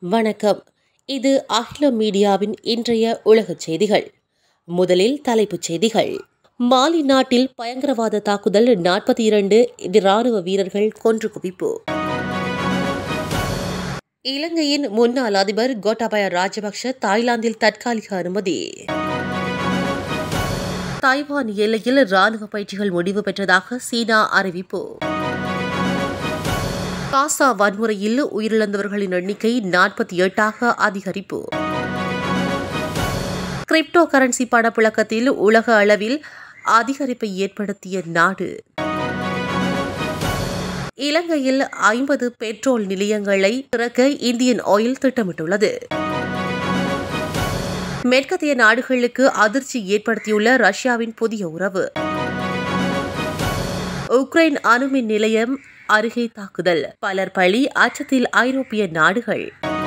வணக்கம் இது அகில மீடியாவின் இன்றைய உலகச் செய்திகள் முதலில் தலைப்புச் செய்திகள் மாலி நாட்டில் பயங்கரவாத தாக்குதல் நாற்பத்தி இரண்டு ராணுவ வீரர்கள் கொன்று குவிப்பு இலங்கையின் முன்னாள் அதிபர் கோட்டாபய ராஜபக்ஷ தாய்லாந்தில் தற்காலிக அனுமதி தாய்வான் எல்லையில் ராணுவ பயிற்சிகள் முடிவு பெற்றதாக சீனா அறிவிப்பு காசா வன்முறையில் உயிரிழந்தவர்களின் எண்ணிக்கை நாற்பத்தி எட்டாக அதிகரிப்பு கிரிப்டோ கரன்சி பணப்புழக்கத்தில் உலக அளவில் அதிகரிப்பை ஏற்படுத்திய நாடு இலங்கையில் ஐம்பது பெட்ரோல் நிலையங்களை திறக்க இந்தியன் ஆயில் திட்டமிட்டுள்ளது மேற்கத்திய நாடுகளுக்கு அதிர்ச்சி ஏற்படுத்தியுள்ள ரஷ்யாவின் புதிய உறவு உக்ரைன் அணுமின் நிலையம் அருகே தாக்குதல் பலர் பழி அச்சத்தில் ஐரோப்பிய நாடுகள்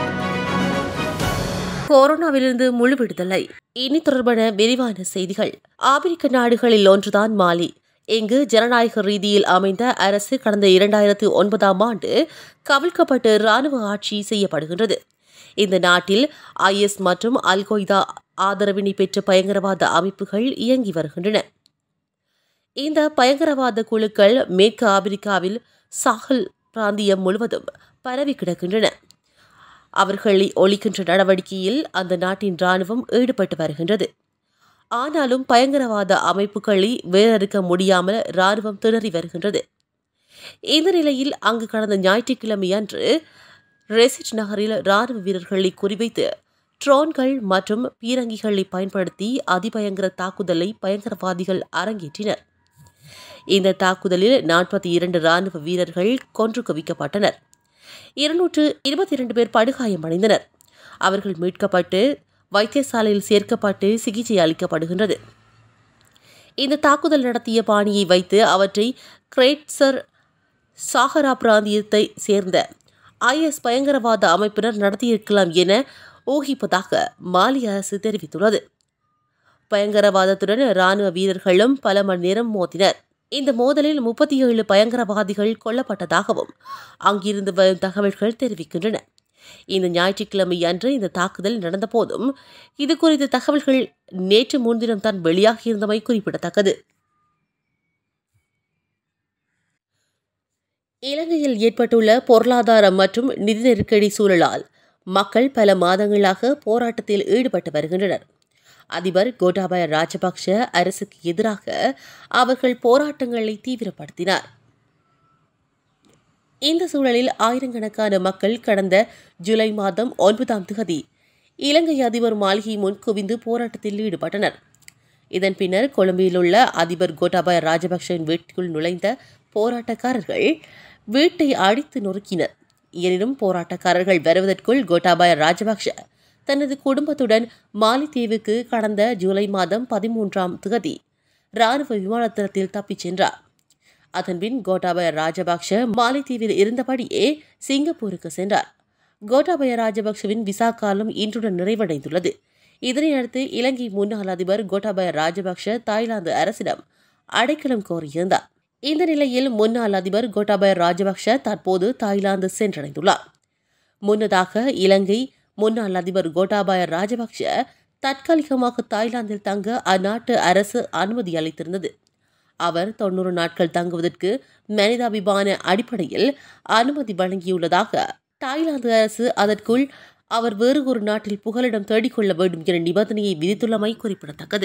கொரோனாவிலிருந்து முழு விடுதலை இனி தொடர்பான விரிவான செய்திகள் ஆப்பிரிக்க நாடுகளில் ஒன்றுதான் மாலி இங்கு ஜனநாயக ரீதியில் அமைந்த அரசு கடந்த இரண்டாயிரத்து ஒன்பதாம் ஆண்டு கவிழ்க்கப்பட்டு ராணுவ ஆட்சி செய்யப்படுகின்றது இந்த நாட்டில் ஐஎஸ் மற்றும் அல் கொய்தா ஆதரவினை பெற்ற பயங்கரவாத அமைப்புகள் இயங்கி வருகின்றன இந்த பயங்கரவாத குழுக்கள் மேற்கு ஆப்பிரிக்காவில் சாஹல் பிராந்தியம் முழுவதும் பரவி கிடக்கின்றன அவர்களை ஒழிக்கின்ற நடவடிக்கையில் அந்த நாட்டின் ராணுவம் ஈடுபட்டு வருகின்றது ஆனாலும் பயங்கரவாத அமைப்புகளை வேறறுக்க முடியாமல் ராணுவம் திணறி வருகின்றது இந்த நிலையில் அங்கு கடந்த ஞாயிற்றுக்கிழமை அன்று ரெசிட் நகரில் ராணுவ வீரர்களை குறிவைத்து ட்ரோன்கள் மற்றும் பீரங்கிகளை பயன்படுத்தி அதிபயங்கர தாக்குதலை பயங்கரவாதிகள் அரங்கேற்றினர் இந்த தாக்குதலில் நாற்பத்தி இரண்டு ராணுவ வீரர்கள் கொன்று குவிக்கப்பட்டனர் இருநூற்று இருபத்தி இரண்டு பேர் படுகாயமடைந்தனர் அவர்கள் மீட்கப்பட்டு வைத்தியசாலையில் சேர்க்கப்பட்டு சிகிச்சை அளிக்கப்படுகின்றது இந்த தாக்குதல் நடத்திய பாணியை வைத்து அவற்றை கிரேட்சர் சாகரா பிராந்தியத்தை சேர்ந்த ஐஎஸ் பயங்கரவாத அமைப்பினர் நடத்தியிருக்கலாம் என ஊகிப்பதாக மாலி அரசு தெரிவித்துள்ளது பயங்கரவாதத்துடன் ராணுவ வீரர்களும் பல மணி நேரம் மோதினர் இந்த மோதலில் முப்பத்தி ஏழு பயங்கரவாதிகள் கொல்லப்பட்டதாகவும் அங்கிருந்து வரும் தகவல்கள் தெரிவிக்கின்றன இந்த ஞாயிற்றுக்கிழமை அன்று இந்த தாக்குதல் நடந்தபோதும் இது குறித்த தகவல்கள் நேற்று முன்தினம் தான் வெளியாகியிருந்தமை குறிப்பிடத்தக்கது இலங்கையில் ஏற்பட்டுள்ள பொருளாதார மற்றும் நிதி நெருக்கடி சூழலால் மக்கள் பல மாதங்களாக போராட்டத்தில் ஈடுபட்டு வருகின்றனர் அதிபர் கோட்டாபய ராஜபக்ஷ அரசுக்கு எதிராக அவர்கள் போராட்டங்களை தீவிரப்படுத்தினார் இந்த சூழலில் ஆயிரக்கணக்கான மக்கள் கடந்த ஜூலை மாதம் ஒன்பதாம் தேதி இலங்கை அதிபர் மாளிகை முன் குவிந்து போராட்டத்தில் ஈடுபட்டனர் இதன் பின்னர் கொழும்பில் உள்ள அதிபர் கோட்டாபய ராஜபக்ஷவின் வீட்டுக்குள் நுழைந்த போராட்டக்காரர்கள் வீட்டை அடித்து நொறுக்கினர் எனினும் போராட்டக்காரர்கள் வருவதற்குள் கோட்டாபய ராஜபக்ஷ தனது குடும்பத்துடன் மாலித்தீவுக்கு கடந்த ஜூலை மாதம் பதிமூன்றாம் தேதி ராணுவ விமானத்தளத்தில் தப்பிச் சென்றார் அதன்பின் கோட்டாபய ராஜபக்ஷ மாலைத்தீவில் இருந்தபடியே சிங்கப்பூருக்கு சென்றார் கோட்டாபய ராஜபக்ஷவின் விசா காலம் இன்றுடன் நிறைவடைந்துள்ளது இதனையடுத்து இலங்கை முன்னாள் அதிபர் கோட்டாபய ராஜபக்ஷ தாய்லாந்து அரசிடம் அடைக்கலம் கோரியிருந்தார் இந்த நிலையில் முன்னாள் அதிபர் கோட்டாபய ராஜபக்ஷ தற்போது தாய்லாந்து சென்றடைந்துள்ளார் முன்னதாக இலங்கை முன்னாள் அதிபர் கோட்டாபாய ராஜபக்ஷ தற்காலிகமாக தாய்லாந்தில் தங்க அந்நாட்டு அரசு அனுமதி அளித்திருந்தது அவர் தொன்னூறு நாட்கள் தங்குவதற்கு மனிதாபிமான அடிப்படையில் அனுமதி வழங்கியுள்ளதாக தாய்லாந்து அரசு அதற்குள் அவர் வேறு ஒரு நாட்டில் புகலிடம் தேடிக்கொள்ள வேண்டும் என நிபந்தனையை விதித்துள்ளமை குறிப்பிடத்தக்கது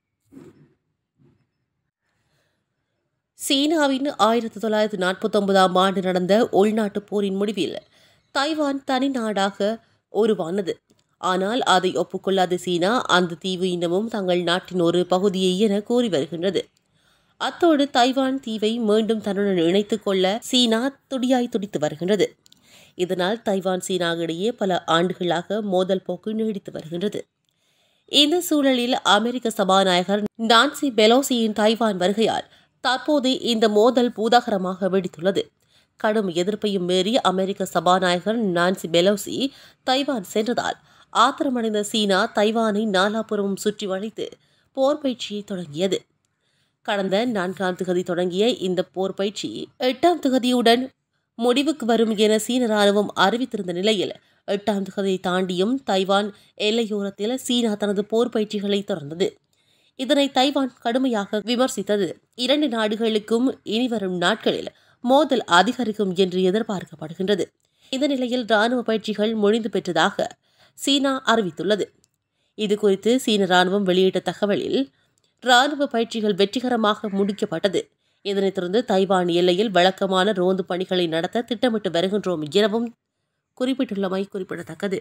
சீனாவின் ஆயிரத்தி தொள்ளாயிரத்தி நாற்பத்தி ஒன்பதாம் ஆண்டு நடந்த உள்நாட்டு போரின் முடிவில் தைவான் தனி நாடாக உருவானது ஆனால் அதை ஒப்புக்கொள்ளாத சீனா அந்த தீவு இன்னமும் தங்கள் நாட்டின் ஒரு பகுதியை என கூறி வருகின்றது அத்தோடு தைவான் தீவை மீண்டும் தன்னுடன் இணைத்துக் கொள்ள சீனா துடியாய் துடித்து வருகின்றது இதனால் தைவான் சீனா இடையே பல ஆண்டுகளாக மோதல் போக்கு நீடித்து வருகின்றது இந்த சூழலில் அமெரிக்க சபாநாயகர் நான்சி பெலோசியின் தைவான் வருகையால் தற்போது இந்த மோதல் பூதாகரமாக வெடித்துள்ளது கடும் எதிர்ப்பையும் மீறி அமெரிக்க சபாநாயகர் நான்சி பெலோசி தைவான் சென்றதால் ஆத்திரமடைந்த சீனா தைவானை நாலாபுறமும் சுற்றி வளைத்து போர் பயிற்சியை தொடங்கியது கடந்த நான்காம் திகதி தொடங்கிய இந்த போர் பயிற்சி எட்டாம் திகதியுடன் முடிவுக்கு வரும் என சீன ராணுவம் அறிவித்திருந்த நிலையில் எட்டாம் திகதியை தாண்டியும் தைவான் எல்லையோரத்தில் சீனா தனது போர் பயிற்சிகளை தொடர்ந்தது இதனை தைவான் கடுமையாக விமர்சித்தது இரண்டு நாடுகளுக்கும் இனிவரும் நாட்களில் மோதல் அதிகரிக்கும் என்று எதிர்பார்க்கப்படுகின்றது இந்த நிலையில் ராணுவ பயிற்சிகள் முடிந்து பெற்றதாக சீனா அறிவித்துள்ளது இது குறித்து சீன ராணுவம் வெளியிட்ட தகவலில் ராணுவ பயிற்சிகள் வெற்றிகரமாக முடிக்கப்பட்டது இதனைத் தொடர்ந்து தைவான் எல்லையில் வழக்கமான ரோந்து பணிகளை நடத்த திட்டமிட்டு வருகின்றோம் எனவும் குறிப்பிட்டுள்ளமை குறிப்பிடத்தக்கது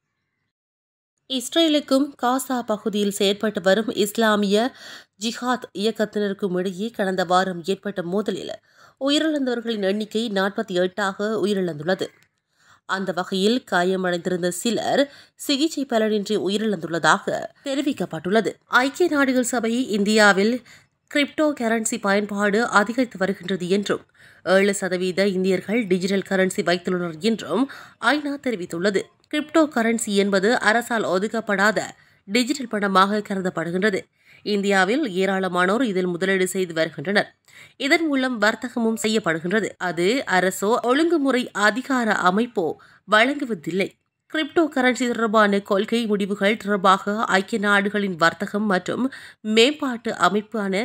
இஸ்ரேலுக்கும் காசா பகுதியில் செயற்பட்டு வரும் இஸ்லாமிய ஜிஹாத் இயக்கத்தினருக்கும் இடையே கடந்த வாரம் ஏற்பட்ட மோதலில் உயிரிழந்தவர்களின் எண்ணிக்கை நாற்பத்தி எட்டாக உயிரிழந்துள்ளது அந்த வகையில் காயமடைந்திருந்த சிலர் சிகிச்சை பலனின்றி உயிரிழந்துள்ளதாக தெரிவிக்கப்பட்டுள்ளது ஐக்கிய நாடுகள் சபை இந்தியாவில் கிரிப்டோ கரன்சி பயன்பாடு அதிகரித்து வருகின்றது என்றும் ஏழு சதவீத இந்தியர்கள் டிஜிட்டல் கரன்சி வைத்துள்ளனர் என்றும் ஐநா தெரிவித்துள்ளது கிரிப்டோ கரன்சி என்பது அரசால் ஒதுக்கப்படாத டிஜிட்டல் பணமாக கருதப்படுகின்றது இந்தியாவில் ஏராளமானோர் இதில் முதலீடு செய்து வருகின்றனர் இதன் மூலம் வர்த்தகமும் செய்யப்படுகின்றது அது அரசோ ஒழுங்குமுறை அதிகார அமைப்போ வழங்குவதில்லை கிரிப்டோ கரன்சி தொடர்பான கொள்கை முடிவுகள் தொடர்பாக ஐக்கிய நாடுகளின் வர்த்தகம் மற்றும் மேம்பாட்டு அமைப்பான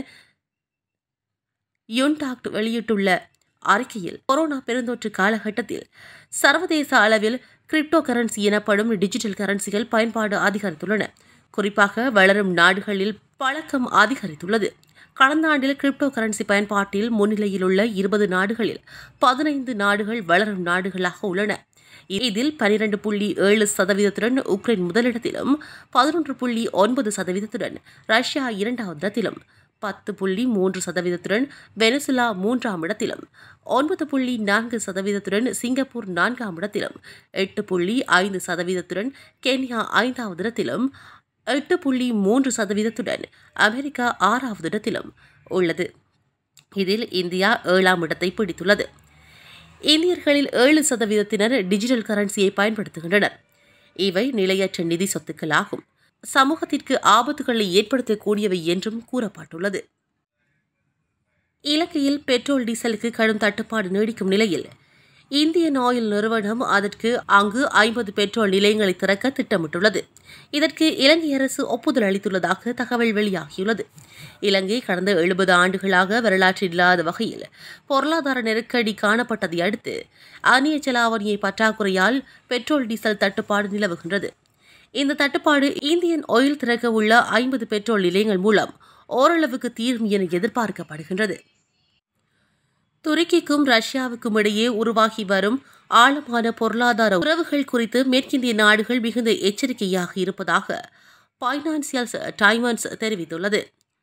யுன்டாக்ட் வெளியிட்டுள்ள அறிக்கையில் கொரோனா பெருந்தொற்று காலகட்டத்தில் சர்வதேச அளவில் கிரிப்டோ கரன்சி எனப்படும் டிஜிட்டல் கரன்சிகள் பயன்பாடு அதிகரித்துள்ளன குறிப்பாக வளரும் நாடுகளில் பழக்கம் அதிகரித்துள்ளது கடந்த ஆண்டில் கிரிப்டோ கரன்சி பயன்பாட்டில் முன்னிலையில் உள்ள இருபது நாடுகளில் பதினைந்து நாடுகள் வளரும் நாடுகளாக உள்ளன இதில் பனிரெண்டு புள்ளி ஏழு சதவீதத்துடன் உக்ரைன் முதலிடத்திலும் பதினொன்று புள்ளி ஒன்பது சதவீதத்துடன் ரஷ்யா இரண்டாவது இடத்திலும் பத்து புள்ளி மூன்று சதவீதத்துடன் வெனிசுலா மூன்றாம் இடத்திலும் ஒன்பது புள்ளி நான்கு சதவீதத்துடன் சிங்கப்பூர் நான்காம் இடத்திலும் எட்டு புள்ளி ஐந்து சதவீதத்துடன் கென்யா ஐந்தாவது இடத்திலும் எட்டு புள்ளி மூன்று சதவீதத்துடன் அமெரிக்கா ஆறாவது இடத்திலும் உள்ளது இதில் இந்தியா ஏழாம் இடத்தை பிடித்துள்ளது இந்தியர்களில் ஏழு சதவீதத்தினர் டிஜிட்டல் கரன்சியை பயன்படுத்துகின்றனர் இவை நிலையற்ற நிதி சொத்துக்களாகும் சமூகத்திற்கு ஆபத்துகளை ஏற்படுத்தக்கூடியவை என்றும் கூறப்பட்டுள்ளது இலங்கையில் பெட்ரோல் டீசலுக்கு கடும் தட்டுப்பாடு நீடிக்கும் நிலையில் இந்தியன் ஆயில் நிறுவனம் அதற்கு அங்கு ஐம்பது பெட்ரோல் நிலையங்களை திறக்க திட்டமிட்டுள்ளது இதற்கு இலங்கை அரசு ஒப்புதல் அளித்துள்ளதாக தகவல் வெளியாகியுள்ளது இலங்கை கடந்த எழுபது ஆண்டுகளாக வரலாற்றில் இல்லாத வகையில் பொருளாதார நெருக்கடி காணப்பட்டதை அடுத்து அந்நிய செலாவணியை பற்றாக்குறையால் பெட்ரோல் டீசல் தட்டுப்பாடு நிலவுகின்றது இந்த தட்டுப்பாடு இந்தியன் ஆயில் திறக்க உள்ள ஐம்பது பெட்ரோல் நிலையங்கள் மூலம் ஓரளவுக்கு தீரும் என எதிர்பார்க்கப்படுகின்றது துருக்கிக்கும் ரஷ்யாவுக்கும் இடையே உருவாகி வரும் ஆழமான பொருளாதார உறவுகள் குறித்து மேற்கிந்திய நாடுகள் மிகுந்த எச்சரிக்கையாக இருப்பதாக பைனான்சியல் டைமண்ட்ஸ் தெரிவித்துள்ளது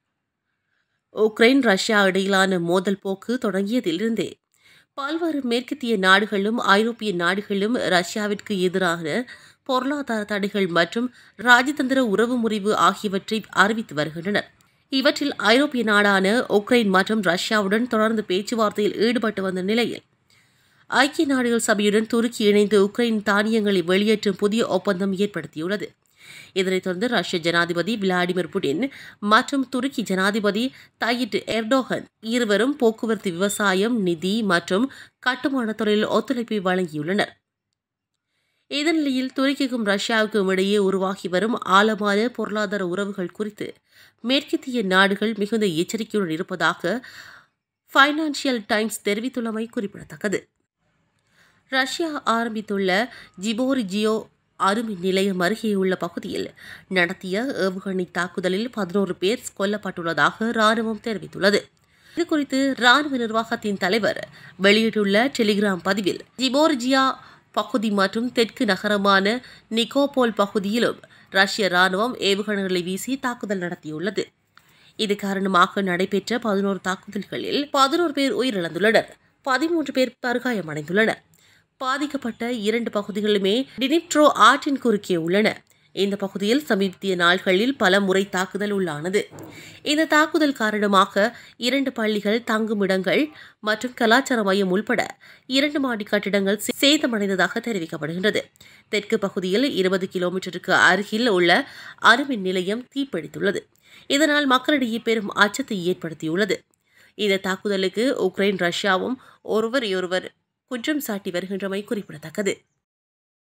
உக்ரைன் ரஷ்யா இடையிலான மோதல் போக்கு தொடங்கியதிலிருந்தே பல்வேறு மேற்கத்திய நாடுகளும் ஐரோப்பிய நாடுகளும் ரஷ்யாவிற்கு எதிரான பொருளாதார தடைகள் மற்றும் ராஜதந்திர உறவு முறிவு ஆகியவற்றை அறிவித்து வருகின்றனர் இவற்றில் ஐரோப்பிய நாடான உக்ரைன் மற்றும் ரஷ்யாவுடன் தொடர்ந்து பேச்சுவார்த்தையில் ஈடுபட்டு வந்த நிலையில் ஐக்கிய நாடுகள் சபையுடன் துருக்கி இணைந்து உக்ரைன் தானியங்களை வெளியேற்றும் புதிய ஒப்பந்தம் ஏற்படுத்தியுள்ளது இதனைத் தொடர்ந்து ரஷ்ய ஜனாதிபதி விளாடிமிர் புடின் மற்றும் துருக்கி ஜனாதிபதி தயிட் எர்டோகன் இருவரும் போக்குவரத்து விவசாயம் நிதி மற்றும் கட்டுமானத் துறையில் ஒத்துழைப்பை வழங்கியுள்ளனர் இதனிலையில் துருக்கிக்கும் ரஷ்யாவுக்கும் இடையே உருவாகி வரும் ஆழமான பொருளாதார உறவுகள் குறித்து மேற்கத்திய நாடுகள் மிகுந்த எச்சரிக்கையுடன் இருப்பதாக ஃபைனான்சியல் டைம்ஸ் தெரிவித்துள்ளமை குறிப்பிடத்தக்கது ரஷ்யா ஆரம்பித்துள்ள ஜிபோரிஜியோ அணுமின் நிலையம் அருகே உள்ள பகுதியில் நடத்திய ஏவுகணை தாக்குதலில் பதினோரு பேர் கொல்லப்பட்டுள்ளதாக ராணுவம் தெரிவித்துள்ளது இதுகுறித்து ராணுவ நிர்வாகத்தின் தலைவர் வெளியிட்டுள்ள டெலிகிராம் பதிவில் ஜிபோர்ஜியா பகுதி மற்றும் தெற்கு நகரமான நிக்கோபோல் பகுதியிலும் ரஷ்ய ராணுவம் ஏவுகணைகளை வீசி தாக்குதல் நடத்தியுள்ளது இது காரணமாக நடைபெற்ற பதினோரு தாக்குதல்களில் பதினோரு பேர் உயிரிழந்துள்ளனர் பதிமூன்று பேர் படுகாயமடைந்துள்ளனர் பாதிக்கப்பட்ட இரண்டு பகுதிகளுமே டினிப்ட்ரோ ஆற்றின் குறுக்கே உள்ளன இந்த பகுதியில் சமீபத்திய நாள்களில் பல முறை தாக்குதல் உள்ளானது இந்த தாக்குதல் காரணமாக இரண்டு பள்ளிகள் தங்குமிடங்கள் மற்றும் கலாச்சார மையம் உள்பட இரண்டு மாடி கட்டிடங்கள் சேதமடைந்ததாக தெரிவிக்கப்படுகின்றது தெற்கு பகுதியில் இருபது கிலோமீட்டருக்கு அருகில் உள்ள அணுமின் நிலையம் தீப்பிடித்துள்ளது இதனால் மக்களிடையே பெரும் அச்சத்தை ஏற்படுத்தியுள்ளது இந்த தாக்குதலுக்கு உக்ரைன் ரஷ்யாவும் ஒருவரையொருவர் குற்றம் சாட்டி வருகின்றமை குறிப்பிடத்தக்கது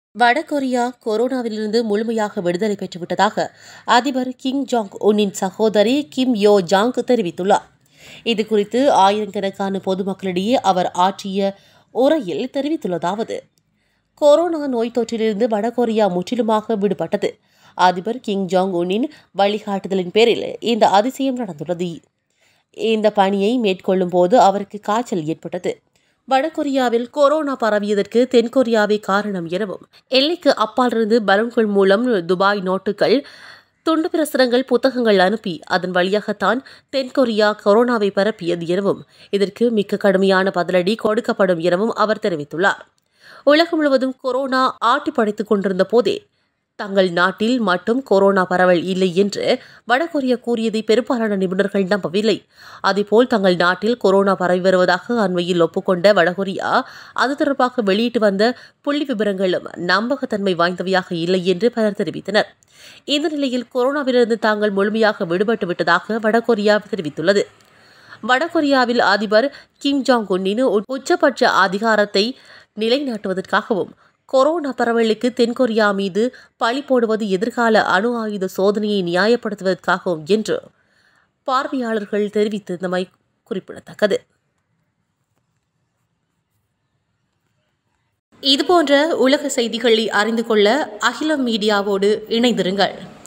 வடகொரியா கொரோனாவிலிருந்து முழுமையாக விடுதலை பெற்றுவிட்டதாக அதிபர் கிம் ஜாங் உன்னின் சகோதரி கிம் யோ ஜாங் தெரிவித்துள்ளார் இதுகுறித்து ஆயிரக்கணக்கான பொதுமக்களிடையே அவர் ஆற்றிய உரையில் தெரிவித்துள்ளதாவது கொரோனா நோய் தொற்றிலிருந்து வடகொரியா முற்றிலுமாக விடுபட்டது அதிபர் கிம் ஜாங் உன்னின் வழிகாட்டுதலின் பேரில் இந்த அதிசயம் நடந்துள்ளது இந்த பணியை மேற்கொள்ளும் போது அவருக்கு காய்ச்சல் ஏற்பட்டது வடகொரியாவில் கொரோனா பரவியதற்கு தென்கொரியாவே காரணம் எனவும் எல்லைக்கு அப்பாலிருந்து பலூன்கள் மூலம் துபாய் நோட்டுகள் துண்டு பிரசுரங்கள் புத்தகங்கள் அனுப்பி அதன் வழியாகத்தான் தென்கொரியா கொரோனாவை பரப்பியது எனவும் இதற்கு மிக்க கடுமையான பதிலடி கொடுக்கப்படும் எனவும் அவர் தெரிவித்துள்ளார் உலகம் முழுவதும் கொரோனா ஆட்டி படைத்துக் கொண்டிருந்த போதே தங்கள் நாட்டில் மட்டும் கொரோனா பரவல் இல்லை என்று வடகொரியா கூறியதை பெரும்பாலான நிபுணர்கள் நம்பவில்லை அதேபோல் தங்கள் நாட்டில் கொரோனா பரவி வருவதாக அண்மையில் ஒப்புக்கொண்ட வடகொரியா அது தொடர்பாக வெளியிட்டு வந்த புள்ளி விவரங்களும் நம்பகத்தன்மை வாய்ந்தவையாக இல்லை என்று பலர் தெரிவித்தனர் இந்த நிலையில் கொரோனாவிலிருந்து தாங்கள் முழுமையாக விடுபட்டு விட்டதாக வடகொரியா தெரிவித்துள்ளது வடகொரியாவில் அதிபர் கிம் ஜாங் உன்னின் உச்சபட்ச அதிகாரத்தை நிலைநாட்டுவதற்காகவும் கொரோனா பரவலுக்கு தென்கொரியா மீது பழி போடுவது எதிர்கால அணு ஆயுத சோதனையை நியாயப்படுத்துவதற்காகவும் என்று பார்வையாளர்கள் தெரிவித்திருந்தமை குறிப்பிடத்தக்கது இதுபோன்ற உலக செய்திகளை அறிந்து கொள்ள அகிலம் மீடியாவோடு இணைந்திருங்கள்